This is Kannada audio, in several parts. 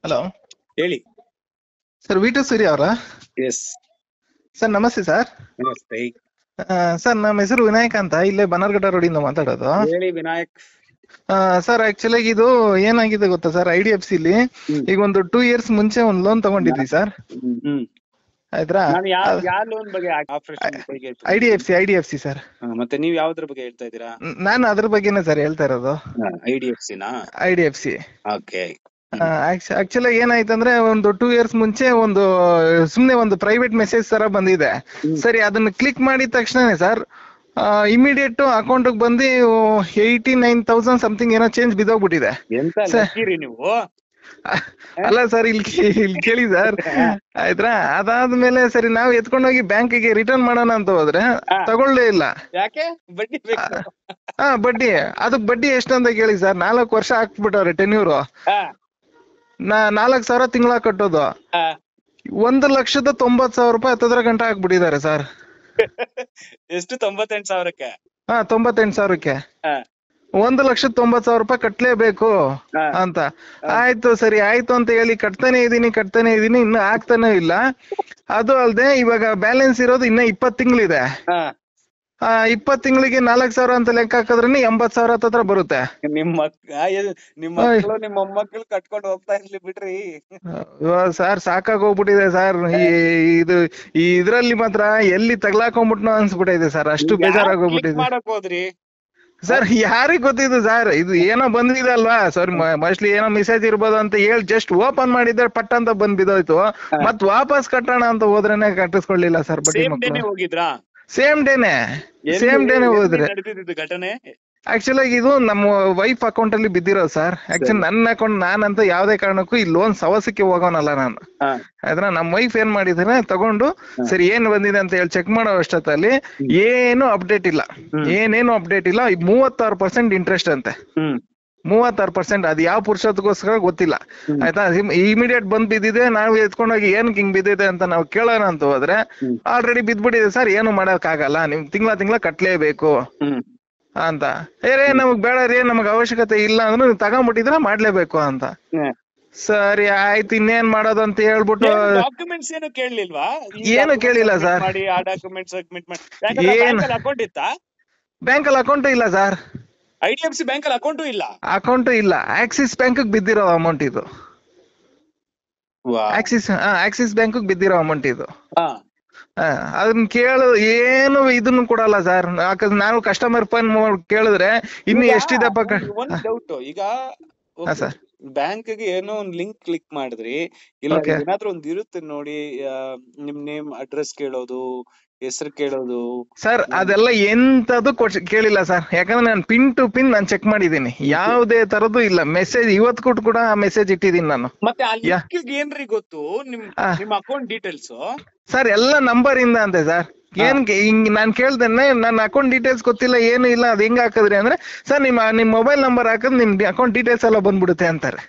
ಹಲೋ ಹೇಳಿ ಸರ್ ವಿ ಟು ಸೂರ್ಯ ಅವರಾ ಎಸ್ ಸರ್ ನಮಸ್ತೆ ಸರ್ ನಮಸ್ತೆ ಸರ್ ನಮ್ಮ ಹೆಸರು ವಿನಾಯಕ್ ಅಂತ ಇಲ್ಲೇ ಬನ್ನರ್ಘಟ್ಟ ರೋಡಿಂದ ಮಾತಾಡೋದು ಹೇಳಿ ವಿನಾಯಕ್ ಸರ್ ಆಕ್ಚುಲಿ ಇದು ಏನಾಗಿದೆ ಗೊತ್ತಾ ಸರ್ ಐ ಡಿ ಎಫ್ ಸಿಲಿ ಹ್ಮ್. ಈಗ ಒಂದು ಟೂ ಇಯರ್ಸ್ ಮುಂಚೆ ಒಂದು ಲೋನ್ ತಗೊಂಡಿದ್ವಿ ಸರ್ ಹ್ಮ್ ಆಯ್ತಾ ನಾನು ಯಾವ ಯಾವ ಲೋನ್ ಬಗ್ಗೆ ಆಪರೇಷನ್ ಬಗ್ಗೆ I D F C I D F C sir ಹಾ, ಮತ್ತೆ ನೀವ್ ಯಾವ್ದ್ರ ಬಗ್ಗೆ ಹೇಳ್ತಾ ಇದ್ದೀರಾ ನಾನು ಅದ್ರ ಬಗ್ಗೆನೇ ಸರ್ ಹೇಳ್ತಾ ಇರೋದು ಐ ಡಿ ಎಫ್ ಸಿನಾ I D F C okay actually ಏನಾಯ್ತಂದ್ರೆ ಒಂದು ಟೂ ಇಯರ್ಸ್ ಮುಂಚೆ ಒಂದು ಸುಮ್ನೆ ಒಂದು ಪ್ರೈವೇಟ್ ಮೆಸೇಜ್ ತರ ಬಂದಿದೆ ಹ್ಮ್. ಸರಿ ಅದನ್ನ ಕ್ಲಿಕ್ ಮಾಡಿದ ತಕ್ಷಣನೇ ಸರ್ ಇಮಿಡಿಯೇಟ್ ಅಕೌಂಟ್ ಬಂದು ಏಯ್ಟಿ ನೈನ್ ತೌಸಂಡ್ ಸಮಥಿಂಗ್ ಏನೋ ಚೇಂಜ್ ಬಿದ್ದೋಗ್ಬಿಟ್ಟಿದೆ ಎಂತ ಸರ್. ಲಕ್ಕಿರಿ ನೀವು ಅಲ್ಲ ಸರ್ ಇಲ್ಲಿ ಕೇ- ಇಲ್ಲಿ ಕೇಳಿ ಸರ್ ಆಯ್ತಾ ಅದಾದ್ಮೇಲೆ ಸರಿ ನಾವು ಎತ್ಕೊಂಡೋಗಿ ಬ್ಯಾಂಕಿಗೆ ರಿಟರ್ನ್ ಮಾಡೋಣ ಅಂತ ಹೋದ್ರೆ ಹಾ. ತಗೊಳ್ಳೇ ಇಲ್ಲ ಯಾಕೆ ಬಡ್ಡಿ ಬೇಕು ಹಾ ಬಡ್ಡಿ ಅದಕ್ ಬಡ್ಡಿ ಎಷ್ಟಂತ ಕೇಳಿ ಸರ್ ನಾಲ್ಕು ವರ್ಷ ಹಾಕ್ಬಿಟ್ಟವ್ರೆ ಟೆನ್ಯೂರು ಹಾ, ನಾ ನಾಲ್ಕು ಸಾವಿರ ತಿಂಗಳ ಕಟ್ಟೋದು ಹಾ. ಒಂದು ಲಕ್ಷದ ತೊಂಬತ್ ಸಾವಿರ ರೂಪಾಯಿ ಹತ್ತದ್ರ ಗಂಟೆ ಹಾಕ್ಬಿಟ್ಟಿದ್ದಾರೆ ಸರ್ ಎಷ್ಟು ತೊಂಬತ್ತೆಂಟು ಸಾವಿರಕ್ಕೆ ಹಾ ತೊಂಬತ್ತೆಂಟು ಸಾವಿರಕ್ಕೆ ಹಾ, ಒಂದು ಲಕ್ಷದ ತೊಂಬತ್ ಸಾವಿರ ರೂಪಾಯಿ ಕಟ್ಲೇಬೇಕು ಹಾ. ಅಂತ ಆಯ್ತು ಸರಿ ಆಯ್ತು ಅಂತ ಹೇಳಿ ಕಟ್ತಾನೆ ಇದೀನಿ ಕಟ್ತಾನೆ ಇದೀನಿ ಇನ್ನು ಆಗ್ತಾನೆ ಇಲ್ಲ ಅದು ಅಲ್ದೆ ಇವಾಗ ಬ್ಯಾಲೆನ್ಸ್ ಇರೋದು ಇನ್ನ ಇಪ್ಪತ್ ತಿಂಗಳಿದೆ ಹಾ. ಆ ಇಪ್ಪತ್ ತಿಂಗಳಿಗೆ ನಾಲ್ಕ್ ಸಾವಿರ ಅಂತ ಲೆಕ್ಕ ಹಾಕಿದ್ರೆ ಎಂಬತ್ ಸಾವಿರ ಹತ್ತತ್ರ ಬರುತ್ತೆ ನಿಮ್ ಮಕ್ ಆ, ಎಲ್- ನಿಮ್ ಓಯ್. ಮಕ್ಕಳು ನಿಮ್ ಮೊಮ್ಮಕ್ಕಳು ಕಟ್ಕೊಂಡು ಹೋಗ್ತಾ ಇರ್ಲಿ ಬಿಡ್ರಿ ಸರ್ ಸಾಕಾಗ್ ಹೋಗ್ಬಿಟ್ಟಿದೆ ಸರ್ ಇದು ಈ ಇದ್ರಲ್ಲಿ ಮಾತ್ರ ಎಲ್ಲಿ ತಗ್ಲಾಕೊಂಡ್ಬಿಟ್ನೋ ಅನ್ಸ್ಬಿಟ್ಟಿದೆ ಸರ್ ಅಷ್ಟು ಯಾಕ್ ಬೇಜಾರಾಗ್ click ಹೋಗ್ಬಿಟ್ಟಿದೆ ಮಾಡಕ್ ಹೋದ್ರಿ ಸರ್ ಯಾರಿಗ್ ಗೊತ್ತಿದ್ದು ಸರ್ ಇದು ಏನೋ ಬಂದಿದೆ ಅಲ್ವಾ ಸರ್ ಮೋಸ್ಟ್ಲಿ ಏನೋ ಮೆಸೇಜ್ ಇರ್ಬೋದು ಅಂತ ಹೇಳಿ ಜಸ್ಟ್ ಓಪನ್ ಮಾಡಿದ್ರೆ ಪಟ್ ಅಂತ ಬಂದ್ ಬಿದ್ದೋಯ್ತು ಮತ್ ವಾಪಸ್ ಕಟ್ಟೋಣ ಅಂತ ಹೋದ್ರೇನೆ ಕಟ್ಟಿಸ್ಕೊಳ್ಳಿಲ್ಲ ಸರ್ ಬಡ್ಡಿ ಸೇಮ್ ಡೇನೆ ಮಕ್ಕಳು ಹೋಗಿದ್ರಾ ಸೇಮ್ ಡೇನೆ ಎಲ್ಲಿ- ಸೇಮ್ ಡೇನೆ ಎಲ್ಲಿ ಹೋದ್ರೆ ನಡೆದಿದ್ದು ಘಟನೆ ಆಕ್ಚುಲಿ ಇದು ನಮ್ಮ ವೈಫ್ ಅಕೌಂಟ್ ಅಲ್ಲಿ ಬಿದ್ದಿರೋದು ಸರ್ ಆಕ್ಚುಲಿ ನನ್ನ ಅಕೌಂಟ್ ನಾನಂತ ಯಾವ್ದೇ ಕಾರಣಕ್ಕೂ ಈ ಲೋನ್ ಸವಸಕ್ಕೆ ಹೋಗೋನಲ್ಲ ನಾನು ಹಾ ಆದ್ರೆ ನಮ್ಮ ವೈಫ್ ಏನ್ ಮಾಡಿದಾರೆ ತಗೊಂಡು ಸರಿ ಏನ್ ಬಂದಿದೆ ಅಂತ ಹೇಳಿ ಚೆಕ್ ಮಾಡೋ ಅಷ್ಟೊತ್ತಲ್ಲಿ ಏನು ಅಪ್ಡೇಟ್ ಇಲ್ಲ ಹ್ಮ್. ಏನೇನು ಅಪ್ಡೇಟ್ ಇಲ್ಲ ಮೂವತ್ತಾರು ಪರ್ಸೆಂಟ್ ಇಂಟ್ರೆಸ್ಟ್ ಅಂತೆ ಹ್ಮ್ ಮೂವತ್ತಾರು ಪರ್ಸೆಂಟ್ ಅದು ಯಾವ ಪುರುಷತ್ಗೋಸ್ಕರ ಗೊತ್ತಿಲ್ಲ ಆಯ್ತಾ ಇಮಿಡಿಯೇಟ್ ಬಂದ್ ಬಿದ್ದಿದೆ ನಾವು ಎತ್ಕೊಂಡೋಗಿ ಏನ್ ಹಿಂಗ್ ಬಿದ್ದಿದೆ ಅಂತ ನಾವು ಕೇಳೋಣ ಅಂತ ಹೋದ್ರೆ ಹ್ಮ್. ಆಲ್ರೆಡಿ ಬಿದ್ಬಿಟ್ಟಿದೆ ಸರ್ ಏನು ಮಾಡಕ್ ಆಗಲ್ಲ ನಿಮ್ ತಿಂಗಳ ತಿಂಗಳ ಕಟ್ಲೇಬೇಕು ಹ್ಮ್ ಅಂತ ಏ ರೇ ನಮಗ್ ಬೇಡ ರೀ ನಮಗ್ ಅವಶ್ಯಕತೆ ಇಲ್ಲ ಅಂದ್ರೆ ನೀವು ತಗೊಂಬಿಟ್ಟಿದ್ರೆ ಮಾಡ್ಲೇಬೇಕು ಅಂತ ಹ್ಮ್. ಸರಿ ಆಯ್ತು ಇನ್ನೇನ್ ಮಾಡೋದು ಅಂತ ಹೇಳ್ಬಿಟ್ಟು ಡಾಕ್ಯುಮೆಂಟ್ಸ್ ಏನು ಕೇಳಲಿಲ್ವಾ ಏನು ಕೇಳಿಲ್ಲ sir. ಮಾಡಿ ಆ ಡಾಕ್ಯುಮೆಂಟ್ ಸಬ್ಮಿಟ್ ಮಾಡಿ ಏನ್- ಯಾಕಂದ್ರೆ ಅಕೌಂಟ್ ಇತ್ತಾ ಬ್ಯಾಂಕ್ ಅಲ್ಲಿ ಅಕೌಂಟ್ ಇಲ್ಲ sir I D F C bank ಅಲ್ಲಿ ಅಕೌಂಟು ಇಲ್ಲ ಅಕೌಂಟ್ ಇಲ್ಲ ಆಕ್ಸಿಸ್ ಬ್ಯಾಂಕ್ ಬಿದ್ದಿರೋ ಅಮೌಂಟ್ ಇದು ಆಕ್ಸಿಸ್ ಆಕ್ಸಿಸ್ ಬ್ಯಾಂಕ್ ಬಿದ್ದಿರೋ ಅಮೌಂಟ್ ಇದು ಹಾ. ಆ, ಅದನ್ನ ಕೇಳು ಏನು ಇದನ್ನು ಕೊಡಲ್ಲ ಸರ್ ಯಾಕಂದ್ರೆ ನಾನು ಕಸ್ಟಮರ್ ಫೋನ್ ಕೇಳಿದ್ರೆ ಇನ್ನು ಈಗ ಎಷ್ಟಿದೆ ಪಕ್ಕ ಒಂದ್- ಒಂದ್ ಡೌಟ್ ಈಗ ಹಾ ಸರ್ ಬ್ಯಾಂಕ್ ಗೆ ಏನೋ ಒಂದ್ ಲಿಂಕ್ ಕ್ಲಿಕ್ ಮಾಡಿದ್ರಿ ಇಲ್ಲ Okay. ಏನಾದ್ರೂ ಒಂದ್ ಇರುತ್ತೆ ನೋಡಿ ಆ, ನಿಮ್ ನೇಮ್ ಅಡ್ರೆಸ್ ಕೇಳೋದು ಹೆಸರು ಕೇಳೋದು ಸರ್ ಅದೆಲ್ಲ ಎಂತದು ಕೇಳಿಲ್ಲ ಸರ್ ಯಾಕಂದ್ರೆ ನಾನು ಪಿನ್ ಟು ಪಿನ್ ನಾನು ಚೆಕ್ ಮಾಡಿದ್ದೀನಿ ಯಾವುದೇ ತರದ್ದು ಇಲ್ಲ ಮೆಸೇಜ್ ಇವತ್ತು ಕೊಟ್ಟು ಕೂಡ ಆ ಮೆಸೇಜ್ ಇಟ್ಟಿದ್ದೀನಿ ನಾನು ಮತ್ತೆ ಆ ಯಾ- ಲಿಂಕ್ ಏನ್ರಿ ಗೊತ್ತು ನಿಮ್ ಆ. ನಿಮ್ ಅಕೌಂಟ್ ಡೀಟೇಲ್ಸ್ ಸರ್ ಎಲ್ಲ ನಂಬರ್ ಇಂದ ಅಂತೆ ಸರ್ ಏನ್ ಕೆ- ಹಿಂಗ್ ನಾನ್ ಕೇಳ್ದೇನೆ ನನ್ನ ಅಕೌಂಟ್ ಡೀಟೇಲ್ಸ್ ಗೊತ್ತಿಲ್ಲ ಏನು ಇಲ್ಲ ಅದ್ ಹೆಂಗ್ ಹಾಕಿದ್ರಿ ಅಂದ್ರೆ ಸರ್ ನಿಮ್ಮ ನಿಮ್ ಮೊಬೈಲ್ ನಂಬರ್ ಹಾಕಿದ್ರೆ ನಿಮ್ ಅಕೌಂಟ್ ಡೀಟೇಲ್ಸ್ ಎಲ್ಲ ಬಂದ್ಬಿಡುತ್ತೆ ಅಂತಾರೆ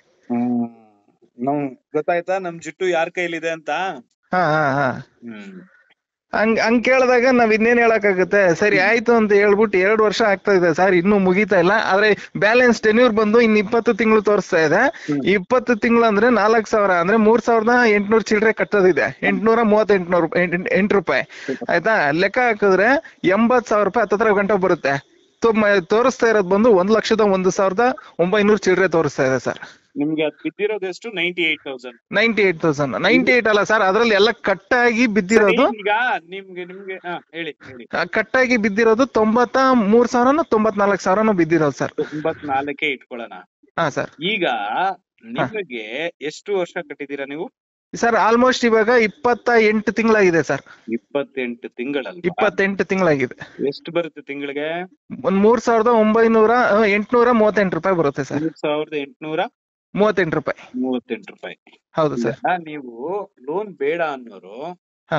ನಮ್ ಗೊತ್ತಾಯ್ತಾ ನಮ್ ಜುಟ್ಟು ಯಾರ್ ಕೈಲಿದೆ ಅಂತ ಹಾ ಹಾ ಹಾ ಹ್ಮ್ ಹಂಗ್ ಹಂಗ್ ಕೇಳಿದಾಗ ನಾವ್ ಇನ್ನೇನ್ ಹೇಳಕ್ಕಾಗುತ್ತೆ ಸರಿ ಆಯ್ತು ಅಂತ ಹೇಳ್ಬಿಟ್ಟು ಎರಡು ವರ್ಷ ಆಗ್ತಾ ಇದೆ ಸರ್ ಇನ್ನೂ ಮುಗಿತಾ ಇಲ್ಲ ಆದ್ರೆ ಬ್ಯಾಲೆನ್ಸ್ ಟೆನ್ಯೂರ್ ಬಂದು ಇನ್ ಇಪ್ಪತ್ತು ತಿಂಗಳು ತೋರಿಸ್ತಾ ಇದೆ ಇಪ್ಪತ್ತು ತಿಂಗಳು ಅಂದ್ರೆ ನಾಲ್ಕ್ ಸಾವಿರ ಅಂದ್ರೆ ಮೂರ್ ಸಾವಿರದ ಎಂಟ್ನೂರ್ ಚಿಲ್ಲರೆ ಕಟ್ಟೋದಿದೆ ಎಂಟ್ನೂರ ಮೂವತ್ತೆಂಟ್ನೂರು ಎಂಟು ರೂಪಾಯಿ ಆಯ್ತಾ ಲೆಕ್ಕ ಹಾಕಿದ್ರೆ ಎಂಬತ್ ಸಾವಿರ ರೂಪಾಯಿ ಹತ್ತತ್ರ ಗಂಟೆ ಬರುತ್ತೆ ತೊಂಬ- ತೋರಿಸ್ತಾ ಇರೋದು ಬಂದು ಒಂದ್ ಲಕ್ಷದ ಒಂದು ಸಾವಿರದ ಒಂಬೈನೂರು ಚಿಲ್ಲರೆ ತೋರಿಸ್ತಾ ಇದೆ ಸರ್ ನಿಮ್ಗೆ ಅದ್ ಬಿದ್ದಿರೋದು ಎಷ್ಟು ninety eight thousand ninety eight thousand ninety eight ಅಲ್ಲ ಸರ್ ಅದ್ರಲ್ಲಿ ಎಲ್ಲ ಕಟ್ಟಾಗಿ ಬಿದ್ದಿರೋದು ಈಗ ನಿಮ್ಗೆ ನಿಮ್ಗೆ ಹಾ ಹೇಳಿ ಹೇಳಿ ಆ, ಕಟ್ಟಾಗಿ ಬಿದ್ದಿರೋದು ತೊಂಬತ್ತ ಮೂರ್ ಸಾವಿರನೋ ತೊಂಬತ್ನಾಲ್ಕು ಸಾವಿರನೋ ಬಿದ್ದಿರೋದು ಸರ್ ತೊಂಬತ್ನಾಲ್ಕೇ ಇಟ್ಕೊಳ್ಳೋಣ ಹಾ ಸರ್ ಈಗ ನಿಮಗೆ ಎಷ್ಟು ವರ್ಷ ಕಟ್ಟಿದೀರಾ ನೀವು ಸರ್ ಆಲ್ಮೋಸ್ಟ್ ಇವಾಗ ಇಪ್ಪತ್ತ ಎಂಟು ತಿಂಗಳಾಗಿದೆ ಸರ್ ಇಪ್ಪತ್ತೆಂಟು ತಿಂಗಳಲ್ಲ ಇಪ್ಪತ್ತೆಂಟು ತಿಂಗಳಾಗಿದೆ ಎಷ್ಟು ಬರುತ್ತೆ ತಿಂಗಳಿಗೆ ಒಂದ್ ಮೂರ್ ಸಾವಿರದ ಒಂಬೈನೂರ ಆ, ಎಂಟ್ನೂರ ಮೂವತ್ತೆಂಟು ರೂಪಾಯಿ ಬರುತ್ತೆ ಸರ್ ಮೂರ್ ಸಾವಿರದ ಎಂಟುನೂರ ಮೂವತ್ತೆಂಟು ರೂಪಾಯಿ ಮೂವತ್ತೆಂಟು ರೂಪಾಯಿ ಹೌದು ಸರ್ ಈಗ ನೀವು ಲೋನ್ ಬೇಡ ಅನ್ನೋರು ಹಾ.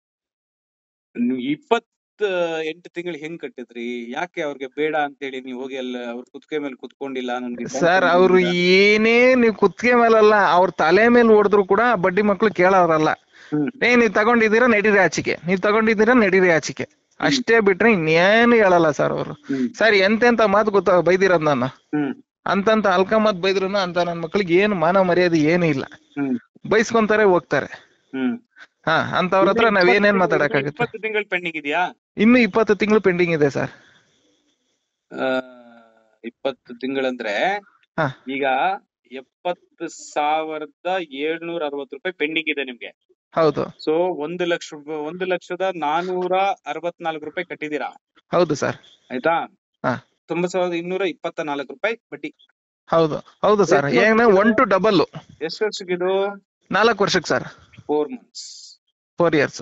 ನೀವು ಇಪ್ಪತ್ತ ಎಂಟು ತಿಂಗಳು ಹೆಂಗ್ ಕಟ್ಟಿದ್ರಿ ಯಾಕೆ ಅವ್ರಿಗೆ ಬೇಡ ಅಂತೇಳಿ ನೀವು ಹೋಗಿ ಅಲ್ಲ ಅವ್ರ ಕುತ್ತಿಗೆ ಮೇಲೆ ಕುತ್ಕೊಂಡಿಲ್ಲ ನನ್ಗೆ ಸರ್ ಅವ್ರು ಏನೇ ನೀವು ಕುತ್ತಿಗೆ ಮೇಲಲ್ಲ ಅವ್ರ ತಲೆ ಮೇಲೆ ಹೊಡೆದ್ರು ಕೂಡ ಆ ಬಡ್ಡಿ ಮಕ್ಳು ಕೇಳೋರಲ್ಲ ಹ್ಮ್. ಏ ನೀವ್ ತಗೊಂಡಿದ್ದೀರಾ ನಡೀರಿ ಆಚಿಕೆ ನೀವ್ ತಗೊಂಡಿದ್ದೀರಾ ನಡೀರಿ ಆಚಿಕೆ ಅಷ್ಟೇ ಬಿಟ್ರೆ ಇನ್ನೇನು ಹೇಳಲ್ಲ ಸರ್ ಅವರು ಹ್ಮ್ ಸರ್ ಎಂತೆಂತ ಮಾತು ಗೊತ್ತಾ ಬೈದಿರೋದ್ ನಾನು ಹ್ಮ್ ಅಂತಂತ ಅಲ್ಕಮತ್ ಬೈದ್ರು ಅಂತ ನನ್ನ ಮಕ್ಳಿಗೆ ಏನು ಮಾನ ಮರ್ಯಾದೆ ಏನು ಇಲ್ಲ ಹ್ಮ್ ಬೈಸ್ಕೊಂತಾರೆ ಹೋಗ್ತಾರೆ ಹ್ಮ್ ಹಾ ಅಂತವ್ರ ಹತ್ರ ನಾವ್ ಏನೇನ್ ಮಾತಾಡಕ್ಕಾಗತ್ತೆ ಇಪ್ಪತ್ತು ತಿಂಗಳು ಪೆಂಡಿಂಗ್ ಇದೆಯಾ ಇನ್ನು ಇಪ್ಪತ್ತು ತಿಂಗಳು ಪೆಂಡಿಂಗ್ ಇದೆ ಸರ್ ಆ, ಇಪ್ಪತ್ತು ತಿಂಗಳಂದ್ರೆ ಹಾ. ಈಗ ಎಪ್ಪತ್ತು ಸಾವಿರದ ಏಳ್ನೂರ ಅರವತ್ತು ರೂಪಾಯಿ ಪೆಂಡಿಂಗ್ ಇದೆ ನಿಮ್ಗೆ ಹೌದು ಸೊ ಒಂದು ಲಕ್ಷ ರೂಪಾಯಿ ಒಂದು ಲಕ್ಷದ ನಾನೂರ ಅರವತ್ನಾಲ್ಕು ರೂಪಾಯಿ ಕಟ್ಟಿದೀರಾ ಹೌದು ಸರ್ ಆಯ್ತಾ ಹಾ. ತೊಂಬತ್ ಸಾವಿರದ ಇನ್ನೂರ ಇಪ್ಪತ್ತ ನಾಲ್ಕು ರೂಪಾಯಿ ಬಡ್ಡಿ ಹೌದು ಹೌದು ಸರ್ ಎಷ್ಟು ಏನ ವರ್ಷಕ್ಕೆ? ಒನ್ ಟು ಡಬಲ್ ಎಷ್ಟು ವರ್ಷಕ್ಕಿದು ನಾಲ್ಕು ವರ್ಷಕ್ಕೆ sir four months four years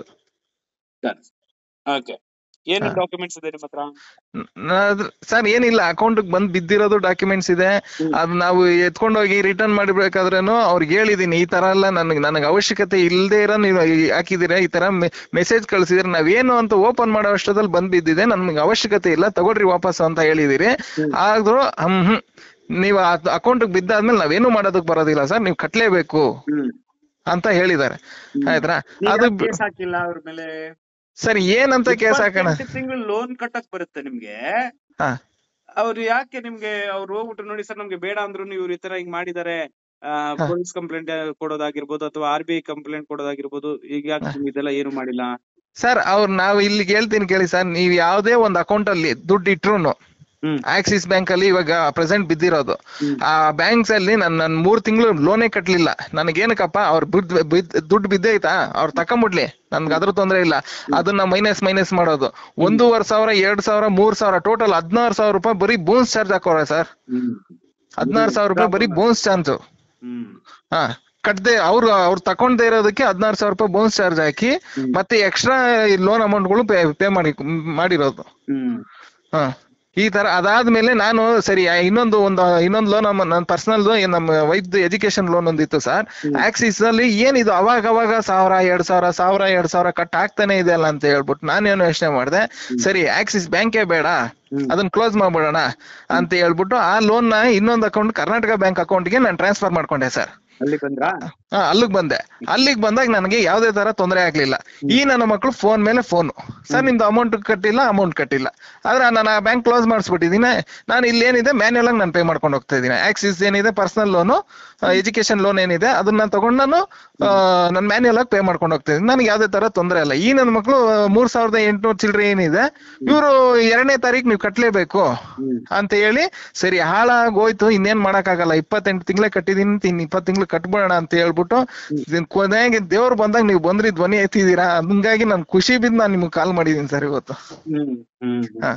okay ಏನು ಹಾ. ಡಾಕ್ಯುಮೆಂಟ್ಸ್ ಇದೆ ನಿಮ್ಮ ಹತ್ರ ಸರ್ ಏನಿಲ್ಲ ಅಕೌಂಟ್ ಬಂದ್ ಬಿದ್ದಿರೋದು ಡಾಕ್ಯುಮೆಂಟ್ಸ್ ಇದೆ ಹ್ಮ್. ಅದ್ ನಾವು ಎತ್ಕೊಂಡು ಹೋಗಿ ರಿಟರ್ನ್ ಮಾಡಿಬೇಕಾದ್ರೇನು ಅವ್ರಿಗೆ ಹೇಳಿದೀನಿ ಈ ತರ ಎಲ್ಲ ನನಗೆ ನನಗೆ ಅವಶ್ಯಕತೆ ಇಲ್ಲದೆ ಇರೋ ನೀವು ಈ- ಹಾಕಿದೀರ ಈ ತರ ಮೆಸೇಜ್ ಕಳ್ಸಿದಿರ ನಾವೇನು ಅಂತ ಓಪನ್ ಮಾಡೋ ಅಷ್ಟರಲ್ಲಿ ಬಂದ್ ಬಿದ್ದಿದೆ ನನ್ಗೆ ಅವಶ್ಯಕತೆ ಇಲ್ಲ ತಗೊಳ್ರಿ ವಾಪಸ್ ಅಂತ ಹೇಳಿದಿರಿ ಹ್ಮ್. ಆದ್ರೂ ಹ್ಮ್ ಹ್ಮ್ ನೀವು ಅಕೌಂಟ್ ಬಿದ್ದಾದ್ಮೇಲೆ ನಾವೇನು ಮಾಡೋದಕ್ ಬರೋದಿಲ್ಲ ಸರ್ ನೀವು ಕಟ್ಲೇಬೇಕು ಹ್ಮ್ ಅಂತ ಹೇಳಿದ್ದಾರೆ ಆಯ್ತಾ ಅದು ಬ- ಕೇಸ್ ಹಾಕಿಲ್ಲ ಅವ್ರ ಮೇಲೆ ಸರ್ ಏನಂತ ಕೇಸ್ ಹಾಕೋಣ ತಿಂಗಳು ಲೋನ್ ಕಟ್ಟಕ್ ಬರುತ್ತೆ ನಿಮ್ಗೆ ಹಾ. ಅವ್ರು ಯಾಕೆ ನಿಮ್ಗೆ ಅವ್ರು ಹೋಗ್ಬಿಟ್ಟು ನೋಡಿ ಸರ್ ನಮ್ಗೆ ಬೇಡ ಅಂದ್ರು ಇವ್ರು ಈ ತರ ಹಿಂಗ್ ಮಾಡಿದಾರೆ ಹಾ. ಪೊಲೀಸ್ ಕಂಪ್ಲೇಂಟ್ ಕೊಡೋದಾಗಿರ್ಬೋದು ಅಥವಾ ಆರ್ ಬಿ ಐ ಕಂಪ್ಲೇಂಟ್ ಕೊಡೋದಾಗಿರ್ಬೋದು ಈಗ ಯಾಕೆ ಹಾ. ನಿಮ್ಗೆ ಇದೆಲ್ಲ ಏನು ಮಾಡಿಲ್ಲ ಸರ್ ಅವ್ರು ನಾವು ಇಲ್ಲಿ ಹೇಳ್ತೀನಿ ಕೇಳಿ ಸರ್ ನೀವು ಯಾವ್ದೇ ಒಂದು ಅಕೌಂಟ್ ಅಲ್ಲಿ ದುಡ್ಡು ಇಟ್ರು ಹ್ಮ್ ಆಕ್ಸಿಸ್ ಬ್ಯಾಂಕ್ ಅಲ್ಲಿ ಇವಾಗ ಪ್ರೆಸೆಂಟ್ ಬಿದ್ದಿರೋದು ಹ್ಮ್. ಆ ಬ್ಯಾಂಕ್ಸ್ ಅಲ್ಲಿ ನನ್ ನನ್ ಮೂರ್ ತಿಂಗಳು ಲೋನೇ ಕಟ್ಲಿಲ್ಲ ನನಗೇನಕ್ಕಪ್ಪ ಅವ್ರ ದುಡ್ಡು ಬಿದ್ದೈತಾ ಅವ್ರು ತಕೊಂಬಿಡ್ಲಿ ನನ್ಗೆ ಅದ್ರ ತೊಂದ್ರೆ ಇಲ್ಲ ಅದನ್ನ ಮೈನಸ್ ಮೈನಸ್ ಮಾಡೋದು ಒಂದೂವರೆ ಸಾವಿರ ಎರಡ್ ಸಾವಿರ ಮೂರ್ ಸಾವಿರ ಟೋಟಲ್ ಹದಿನಾರು ಸಾವಿರ ರೂಪಾಯಿ ಬರೀ ಬೋನ್ಸ್ ಚಾರ್ಜ್ ಹಾಕೋರೆ ಸರ್ ಹ್ಮ್ ಹದಿನಾರು ಸಾವಿರ ರೂಪಾಯಿ ಬರೀ ಬೋನ್ಸ್ ಚಾರ್ಜ್ ಹ್ಮ್ ಹಾ ಕಟ್ದೆ ಅವ್ರು ಅವ್ರು ತಕೊಂಡೇ ಇರೋದಕ್ಕೆ ಹದಿನಾರು ಸಾವಿರ ರೂಪಾಯಿ ಬೋನ್ಸ್ ಚಾರ್ಜ್ ಹಾಕಿ ಹ್ಮ್. ಮತ್ತೆ ಎಕ್ಸ್ಟ್ರಾ ಲೋನ್ ಅಮೌಂಟ್ಗಳು ಪೇ ಪೇ ಮಾಡಿ ಮಾಡಿರೋದು ಹ್ಮ್ ಹಾ ಈ ತರ ಅದಾದ್ಮೇಲೆ ನಾನು ಸರಿ ಆ ಇನ್ನೊಂದು ಒಂದು ಇನ್ನೊಂದು ಲೋನ್ ನನ್ನ ಪರ್ಸನಲ್ ನಮ್ಮ ವೈಫ್ ಎಜುಕೇಶನ್ ಲೋನ್ ಒಂದಿತ್ತು ಸರ್ ಹ್ಮ್. ಆಕ್ಸಿಸ್ ಅಲ್ಲಿ ಏನಿದು ಅವಾಗ ಅವಾಗ ಸಾವಿರ ಎರಡ್ ಸಾವಿರ ಸಾವಿರ ಎರಡ್ ಸಾವಿರ ಕಟ್ ಆಗ್ತಾನೆ ಇದೆ ಅಲ್ಲ ಅಂತ ಹೇಳ್ಬಿಟ್ಟು ನಾನೇನು ಯೋಚನೆ ಮಾಡಿದೆ ಸರಿ ಆಕ್ಸಿಸ್ ಬ್ಯಾಂಕೇ ಬೇಡ ಹ್ಮ್. ಅದನ್ನ ಕ್ಲೋಸ್ ಮಾಡ್ಬಿಡೋಣ ಅಂತ ಹೇಳ್ಬಿಟ್ಟು ಆ ಲೋನ್ ನ ಇನ್ನೊಂದು ಅಕೌಂಟ್ ಕರ್ನಾಟಕ ಬ್ಯಾಂಕ್ ಅಕೌಂಟ್ಗೆ ನಾನು ಟ್ರಾನ್ಸ್ಫರ್ ಮಾಡ್ಕೊಂಡೆ ಸರ್ ಅಲ್ಲಿ ಬಂದ್ರಾ ಹಾ ಅಲ್ಲಿಗ್ ಬಂದೆ ಅಲ್ಲಿಗ್ ಬಂದಾಗ ನನಗೆ ಯಾವ್ದೇ ತರ ತೊಂದರೆ ಆಗ್ಲಿಲ್ಲ ಈ ನನ್ನ ಮಕ್ಕಳು ಫೋನ್ ಮೇಲೆ ಫೋನ್ ಸರ್ ನಿಮ್ದು ಅಮೌಂಟ್ ಕಟ್ಟಿಲ್ಲ ಅಮೌಂಟ್ ಕಟ್ಟಿಲ್ಲ ಆದ್ರೆ ನಾನು ಆ ಬ್ಯಾಂಕ್ ಕ್ಲೋಸ್ ಮಾಡಿಸ್ಬಿಟ್ಟಿದ್ದೀನಿ ನಾನು ಇಲ್ಲಿ ಏನಿದೆ ಮ್ಯಾನ್ಯಲ್ ಆಗಿ ನಾನು ಪೇ ಮಾಡ್ಕೊಂಡು ಹೋಗ್ತಾ ಇದ್ದೀನಿ ಆಕ್ಸಿಸ್ ಏನಿದೆ ಪರ್ಸನಲ್ ಲೋನು ಎಜುಕೇಶನ್ ಲೋನ್ ಏನಿದೆ ಅದನ್ನ ತಗೊಂಡು ನಾನು ನಾನು ಮ್ಯಾನ್ಯಲ್ ಆಗಿ ಪೇ ಮಾಡ್ಕೊಂಡು ಹೋಗ್ತಾ ಇದ್ದೀನಿ ನನಗೆ ಯಾವ್ದೇ ತರ ತೊಂದರೆ ಇಲ್ಲ ಈ ನನ್ನ ಮಕ್ಕಳು ಮೂರ್ ಸಾವಿರದ ಎಂಟುನೂರು ಚಿಲ್ಲರೆ ಏನಿದೆ ಇವರು ಎರಡನೇ ತಾರೀಕು ನೀವು ಕಟ್ಲೇಬೇಕು ಹ್ಮ್ ಅಂತ ಹೇಳಿ ಸರಿ ಹಾಳಾಗೋಯ್ತು ಇನ್ನೇನ್ ಮಾಡಕ್ಕಾಗಲ್ಲ ಇಪ್ಪತ್ತೆಂಟು ತಿಂಗಳೇ ಕಟ್ಟಿದೀನಿ ಇನ್ ಇಪ್ಪತ್ತು ತಿಂಗಳು ಕಟ್ಬಿಡೋಣ ಅಂತ ಹೇಳ್ಬಿಟ್ಟು ಇದನ್ ಕೊನೆಗೆ ದೇವ್ರು ಬಂದಾಗ ನೀವು ಬಂದ್ರಿ ಧ್ವನಿ ಎತ್ತಿದೀರಾ ಹಂಗಾಗಿ ನಾನು ಖುಷಿ ಬಿದ್ದು ನಾನು ನಿಮ್ಗೆ ಕಾಲ್ ಮಾಡಿದೀನಿ ಸರ್ ಇವತ್ತು ಹ್ಮ್ ಹ್ಮ್ ಹಾ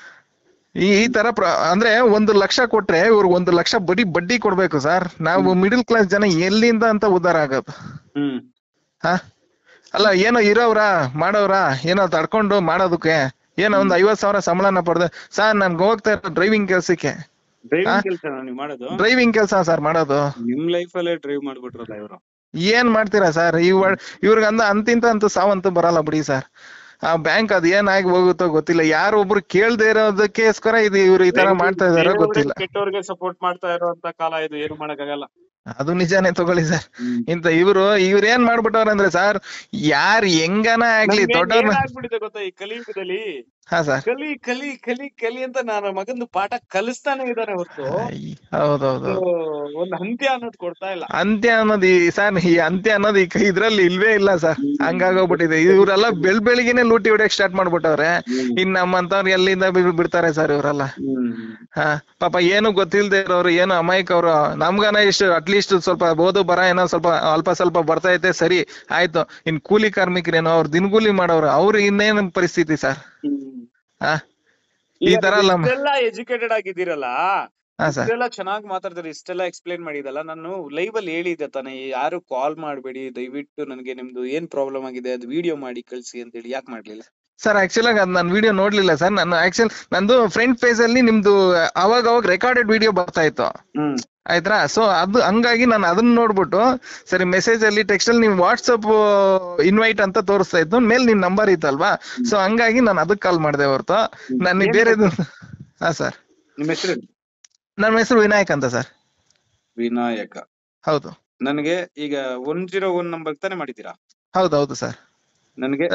ಈ ಈ ತರ ಪ್ರ ಅಂದ್ರೆ ಒಂದು ಲಕ್ಷ ಕೊಟ್ರೆ ಇವ್ರು ಒಂದು ಲಕ್ಷ ಬಡ್ಡಿ ಬಡ್ಡಿ ಕೊಡ್ಬೇಕು ಸರ್ ನಾವು ಮಿಡಿಲ್ ಕ್ಲಾಸ್ ಜನ ಎಲ್ಲಿಂದ ಅಂತ ಉದ್ಧಾರ ಆಗೋದು ಹ್ಮ್ ಹಾ ಅಲ್ಲ ಏನೋ ಇರೋವ್ರ ಮಾಡೋವ್ರ ಏನೋ ತಡ್ಕೊಂಡು ಮಾಡೋದಕ್ಕೆ ಏನೋ ಒಂದ್ ಐವತ್ ಸಾವಿರ ಸಂಬಳನ ಪಡೆದ ಸರ್ ನನ್ಗೆ ಹೋಗ್ತಾ ಇರೋ ಡ್ರೈವಿಂಗ್ ಕೆಲ್ಸಕ್ಕೆ ಡ್ರೈವಿಂಗ್ ಕೆಲಸ ನೀವು ಮಾಡೋದು ಡ್ರೈವಿಂಗ್ ಕೆಲಸ ಸರ್ ಮಾಡೋದು ನಿಮ್ ಲೈಫ್ ಅಲ್ಲೇ ಡ್ರೈವ್ ಮಾಡ್ಬಿಟ್ರಲ್ಲ ಇವರು ಏನ್ ಮಾಡ್ತೀರಾ ಸರ್ ಇವ್ ಇವ್ರಿಗಂದ ಅಂತಿಂತ ಅಂತೂ ಸಾವಂತೂ ಬರಲ್ಲ ಬಿಡಿ ಸರ್ ಆ ಬ್ಯಾಂಕ್ ಅದ್ ಏನಾಗಿ ಹೋಗುತ್ತೋ ಗೊತ್ತಿಲ್ಲ ಯಾರು ಒಬ್ರು ಕೇಳ್ದೆ ಇರೋದಕ್ಕೋಸ್ಕರ ಇದು ಇವ್ರು ಈ ತರ ಮಾಡ್ತಾ ಇದಾರೋ ಗೊತ್ತಿಲ್ಲ ಕೆಟ್ಟವ್ರಿಗೆ ಸಪೋರ್ಟ್ ಮಾಡ್ತಾ ಇರುವಂತ ಕಾಲ ಇದು ಏನು ಮಾಡಕ್ಕಾಗಲ್ಲ ಅದು ನಿಜಾನೇ ತಗೊಳ್ಳಿ ಸರ್ ಇಂತ ಇವ್ರು ಇವ್ರ ಏನ್ ಮಾಡ್ಬಿಟ್ಟವ್ರ ಅಂದ್ರೆ ಸರ್ ಯಾರ್ ಹೆಂಗನ ಆಗ್ಲಿ ನಮ್ಗೆ ದೊಡ್ಡವ್ರನ್ನ ಏನಾಗ್ಬಿಟ್ಟಿದೆ ಗೊತ್ತಾ ಈ ಕಲಿಯುಗದಲ್ಲಿ ಹಾ ಸರ್ ಕಲಿ ಕಲಿ ಕಲಿ ಕಲಿ ಅಂತ ನಾನು ಮಗಂದು ಪಾಠ ಕಲಿಸ್ತಾನೆ ಇದಾನೆ ಹೊರತು ಹೌದೌದು ಒಂದ್ ಅಂತ್ಯ ಅನ್ನೋದು ಕೊಡ್ತಾ ಇಲ್ಲ ಅಂತ್ಯ ಅನ್ನೋದು ಈ ಸರ್ ಈ ಅಂತ್ಯ ಅನ್ನೋದು ಈ ಕ- ಇದ್ರಲ್ಲಿ ಇಲ್ವೇ ಇಲ್ಲ ಸರ್ ಹಂಗಾಗೋಗ್ಬಿಟ್ಟಿದೆ ಇವರೆಲ್ಲ ಬೆಳ್ ಬೆಳಿಗ್ಗೆನೆ ಲೂಟಿ ಹೊಡ್ಯಕ್ ಸ್ಟಾರ್ಟ್ ಮಾಡ್ಬಿಟ್ಟವ್ರೆ ಇನ್ ನಮ್ಮಂತವ್ರು ಎಲ್ಲಿಂದ ಬಿ- ಬಿಡ್ತಾರೆ ಸರ್ ಇವರೆಲ್ಲ ಹಾ ಪಾಪ ಏನು ಗೊತ್ತಿಲ್ದೆ ಇರೋರು ಏನು ಅಮಾಯಕವ್ರು ನಮ್ಗನ ಇಷ್ಟು ಅಟ್ಲೀಸ್ಟ್ ಸ್ವಲ್ಪ ಓದು ಬರ ಏನೋ ಸ್ವಲ್ಪ ಅಲ್ಪ ಸ್ವಲ್ಪ ಬರ್ತಾ ಐತೆ ಸರಿ ಆಯ್ತು ಇನ್ ಕೂಲಿ ಕಾರ್ಮಿಕರೇನೋ ಅವ್ರು ದಿನಗೂಲಿ ಮಾಡೋರು ಅವ್ರು ಇನ್ನೇನು ಪರಿಸ್ಥಿತಿ ಸರ್ ಹಾ ಈ ತರ ಅಲ್ಲ ಮ- ಇಷ್ಟೆಲ್ಲ ಎಜುಕೇಟೆಡ್ ಆಗಿದ್ದೀರಲ್ಲ ಹಾ ಸರ್ ಇಷ್ಟೆಲ್ಲ ಚೆನ್ನಾಗಿ ಮಾತಾಡ್ತಾರೆ ಇಷ್ಟೆಲ್ಲ ಎಕ್ಸ್ಪ್ಲೈನ್ ಮಾಡಿದಲ್ಲ ನಾನು ಲೈವ್ ಅಲ್ಲಿ ಹೇಳಿದ್ದೆ ತಾನೆ ಯಾರು ಕಾಲ್ ಮಾಡ್ಬೇಡಿ ದಯವಿಟ್ಟು ನನಗೆ ನಿಮ್ದು ಏನ್ ಪ್ರಾಬ್ಲಮ್ ಆಗಿದೆ ಅದು ವಿಡಿಯೋ ಮಾಡಿ ಕಳ್ಸಿ ಅಂತ ಹೇಳಿ ಯಾಕೆ ಮಾಡ್ಲಿಲ್ಲ ಸರ್ ಆಕ್ಚುಲ್ ಆಗಿ ಅದ್ ನಾನು ವಿಡಿಯೋ ನೋಡ್ಲಿಲ್ಲ ಸರ್ ನಾನು ಆಕ್ಚುಲ್ ನಂದು ಫ್ರಂಟ್ ಪೇಜ್ ಅಲ್ಲಿ ನಿಮ್ದು ಅವಾಗ ಅವಾಗ ರೆಕಾರ್ಡೆಡ್ ವಿಡಿಯೋ ಬರ್ತಾ ಇತ್ತು ಹ್ಮ್ ಆಯ್ತಾ ಸೊ ಅದು ಹಂಗಾಗಿ ನಾನು ಅದನ್ನ ನೋಡ್ಬಿಟ್ಟು ಸರಿ ಮೆಸೇಜ್ ಅಲ್ಲಿ ಟೆಕ್ಸ್ಟ್ ಅಲ್ಲಿ ನಿಮ್ ವಾಟ್ಸಪ್ ಇನ್ವೈಟ್ ಅಂತ ತೋರಿಸ್ತಾ ಇತ್ತು ಮೇಲ್ ನಿಮ್ ನಂಬರ್ ಇತ್ತಲ್ವಾ ಸೊ ಹಂಗಾಗಿ ನಾನು ಅದಕ್ಕೆ ಕಾಲ್ ಮಾಡಿದೆ ಹೊರತು ನನಗೆ ಏನ್ ಬೇರೆದು ಹಾ ಸರ್ ನಿಮ್ಮ ಹೆಸರು ನನ್ನ ಹೆಸರು ವಿನಾಯಕ್ ಅಂತ ಸರ್ ವಿನಾಯಕ ಹೌದು ನನಗೆ ಈಗ ಒನ್ ಜೀರೋ ಒನ್ ನಂಬರ್ ತಾನೇ ಮಾಡಿದ್ದೀರಾ ಹೌದು ಹೌದು ಸರ್ ನನಗೆ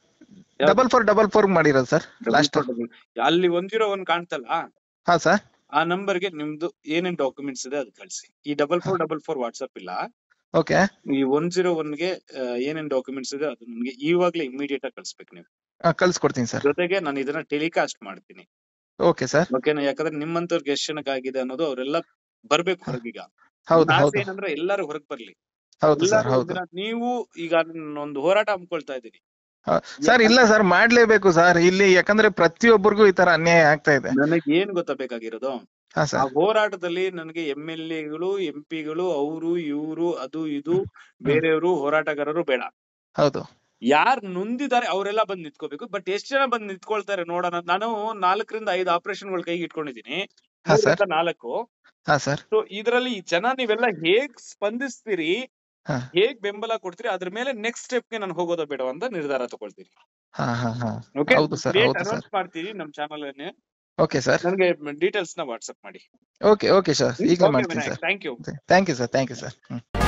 ಡಬಲ್ ಫೋರ್ ಡಬಲ್ ಫೋರ್ ಮಾಡಿರೋದು ಸರ್ ಲಾಸ್ಟ್ ಅಲ್ಲಿ ಒನ್ ಜೀರೋ ಒನ್ ಕಾಣ್ತಲ್ಲ ಹಾ ಸರ್ ಆ ನಂಬರ್ಗೆ ನಿಮ್ದು ಏನೇನ್ ಡಾಕ್ಯುಮೆಂಟ್ಸ್ ಇದೆ ಅದು ಕಳ್ಸಿ ಈ double four double four WhatsApp ಇಲ್ಲ ಓಕೆ ಈ ಒನ್ ಜೀರೋ ಗೆ ಆ, ಏನೇನ್ ಡಾಕ್ಯುಮೆಂಟ್ಸ್ ಇದೆ ಅದು ನಮ್ಗೆ ಇವಾಗ್ಲೇ ಇಮಿಡಿಯೇಟ್ ಆಗಿ ಕಳ್ಸ್ಬೇಕು ನೀವು ಕಳ್ಸ್ಕೊಡ್ತೀನಿ ಸರ್ ಜೊತೆಗೆ ನಾನು ಇದನ್ನ ಟೆಲಿಕಾಸ್ಟ್ ಮಾಡ್ತೀನಿ ಓಕೆ ಸರ್ ಓಕೆನಾ ಯಾಕಂದ್ರೆ ನಿಮ್ಮಂತವ್ರಿಗೆ ಎಷ್ಟು ಜನಕ್ಕೆ ಆಗಿದೆ ಅನ್ನೋದು ಅವರೆಲ್ಲ ಬರ್ಬೇಕು ಹೊರಗೀಗ ಹೌದು ಆಸೆ ಹೌದು ಏನಂದ್ರೆ ಎಲ್ಲರೂ ಹೊರಗ್ ಬರ್ಲಿ ಹೌದು ಸರ್ ಎಲ್ಲರೂ ಹೌದು ಒಂದಿನ ನೀವು ಈಗ ನಾನು ಒಂದು ಹೋರಾಟ ಹಮ್ಮಿಕೊಳ್ತಾ ಇದ್ದೀನಿ ಸರ್ ಇಲ್ಲ ಸರ್ ಮಾಡ್ಲೇಬೇಕು ಸರ್ ಇಲ್ಲಿ ಯಾಕಂದ್ರೆ ಪ್ರತಿಯೊಬ್ಬರಿಗೂ ಈ ತರ ಅನ್ಯಾಯ ಆಗ್ತಾ ಇದೆ ನನಗೆ ಏನ್ ಗೊತ್ತಾ ಬೇಕಾಗಿರೋದು ಹಾ ಆ ಸರ್ ಹೋರಾಟದಲ್ಲಿ ನನಗೆ ಎಂ ಎಲ್ ಎಗಳು ಎಂ ಪಿಗಳು ಅವರು ಇವರು ಅದು ಇದು ಬೇರೆಯವರು ಹೋರಾಟಗಾರರು ಬೇಡ ಹೌದು ಯಾರು ನೊಂದಿದ್ದಾರೆ ಅವರೆಲ್ಲ ಬಂದ್ ನಿಂತ್ಕೋಬೇಕು ಬಟ್ ಎಷ್ಟ್ ಜನ ಬಂದ್ ನಿಂತ್ಕೊಳ್ತಾರೆ ನೋಡೋಣ ನಾನು ನಾಲ್ಕರಿಂದ ಐದು ಆಪರೇಷನ್ ಗಳು ಕೈಗೆ ಇಟ್ಕೊಂಡಿದೀನಿ ಹಾ, sir. ಮೂರರಿಂದ ನಾಲ್ಕು ಹಾ ಸರ್ ಸೊ ಇದ್ರಲ್ಲಿ ಈ ಜನ ನೀವೆಲ್ಲ ಹೇಗ್ ಸ್ಪಂದಿಸ್ತೀರಿ ಹಾ. ಹೇಗ್ ಬೆಂಬಲ ಕೊಡ್ತೀರಿ ಅದ್ರ ಮೇಲೆ ನೆಕ್ಸ್ಟ್ ಸ್ಟೆಪ್ ಗೆ ನಾನು ಹೋಗೋದೋ ಬೇಡ ಅಂತ ನಿರ್ಧಾರ ತಗೊಳ್ತೀನಿ ಹಾ ಹಾ ಹಾ ಓಕೆ ಹೌದು ಸರ್ ಡೇಟ್ ಹೌದು ಸರ್ ಅನೌನ್ಸ್ ಮಾಡ್ತೀರಿ ನಮ್ ಚಾನಲ್ ಓಕೆ ಸರ್ ನನಗೆ ಡೀಟೇಲ್ಸ್ ನ ವಾಟ್ಸ್ಆಪ್ ಮಾಡಿ ಓಕೆ ಓಕೆ ಸರ್ ಈಗ ಮಾಡ್ತೀನಿ sir thank you thank you sir thank you sir